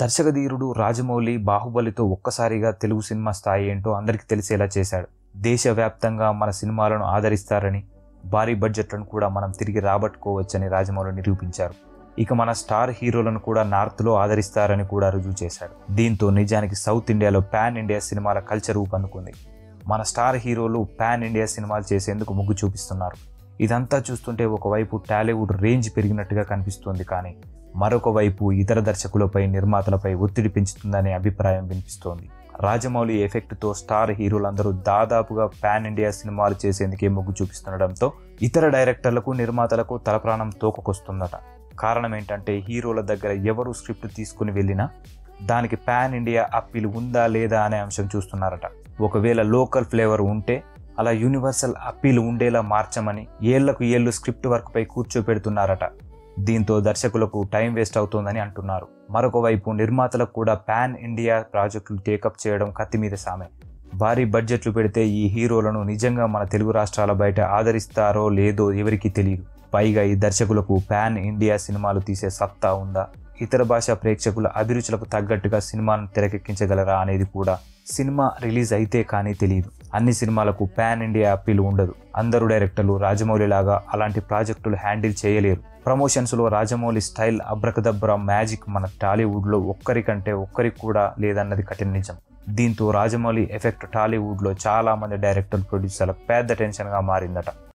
దర్శకధీరుడు రాజమౌళి బాహుబలితో ఒక్కసారిగా తెలుగు సినిమా స్థాయి ఏంటో అందరికీ తెలిసేలా చేశాడు దేశవ్యాప్తంగా మన సినిమాలను ఆదరిస్తారని భారీ బడ్జెట్లను కూడా మనం తిరిగి రాబట్టుకోవచ్చని రాజమౌళి నిరూపించారు ఇక మన స్టార్ హీరోలను కూడా నార్త్లో ఆదరిస్తారని కూడా రుజువు చేశాడు దీంతో నిజానికి సౌత్ ఇండియాలో పాన్ ఇండియా సినిమాల కల్చర్ ఊపందుకుంది మన స్టార్ హీరోలు పాన్ ఇండియా సినిమాలు చేసేందుకు మొగ్గు చూపిస్తున్నారు ఇదంతా చూస్తుంటే ఒకవైపు టాలీవుడ్ రేంజ్ పెరిగినట్టుగా కనిపిస్తుంది కానీ మరొక వైపు ఇతర దర్శకులపై నిర్మాతలపై ఒత్తిడి పెంచుతుందనే అభిప్రాయం వినిపిస్తోంది రాజమౌళి ఎఫెక్ట్తో స్టార్ హీరోలందరూ దాదాపుగా పాన్ ఇండియా సినిమాలు చేసేందుకే మొగ్గు చూపిస్తుండటంతో ఇతర డైరెక్టర్లకు నిర్మాతలకు తలప్రాణం తోకకొస్తుందట కారణం ఏంటంటే హీరోల దగ్గర ఎవరు స్క్రిప్ట్ తీసుకుని వెళ్ళినా దానికి పాన్ ఇండియా అప్పీల్ ఉందా లేదా అనే అంశం చూస్తున్నారట ఒకవేళ లోకల్ ఫ్లేవర్ ఉంటే అలా యూనివర్సల్ అప్పీల్ ఉండేలా మార్చమని ఏళ్లకు ఏళ్ళు స్క్రిప్ట్ వర్క్పై కూర్చోపెడుతున్నారట దీంతో దర్శకులకు టైం వేస్ట్ అవుతోందని అంటున్నారు మరొక వైపు నిర్మాతలకు కూడా పాన్ ఇండియా ప్రాజెక్టులు టేకప్ చేయడం కత్తి మీద సామే భారీ బడ్జెట్లు పెడితే ఈ హీరోలను నిజంగా మన తెలుగు రాష్ట్రాల బయట ఆదరిస్తారో లేదో ఎవరికీ తెలియదు పైగా ఈ దర్శకులకు పాన్ ఇండియా సినిమాలు తీసే సత్తా ఉందా ఇతర భాషా ప్రేక్షకుల అభిరుచులకు తగ్గట్టుగా సినిమాను తెరకెక్కించగలరా అనేది కూడా సినిమా రిలీజ్ అయితే కానీ తెలియదు అన్ని సినిమాలకు పాన్ ఇండియా అప్పీల్ ఉండదు అందరూ డైరెక్టర్లు రాజమౌళి లాగా అలాంటి ప్రాజెక్టులు హ్యాండిల్ చేయలేరు ప్రమోషన్స్లో రాజమౌళి స్టైల్ అబ్రకదబ్ర మ్యాజిక్ మన టాలీవుడ్లో ఒక్కరికంటే ఒక్కరికి కూడా లేదన్నది కఠిన నిజం దీంతో రాజమౌళి ఎఫెక్ట్ టాలీవుడ్లో చాలా మంది డైరెక్టర్ ప్రొడ్యూసర్లకు పెద్ద టెన్షన్గా మారిందట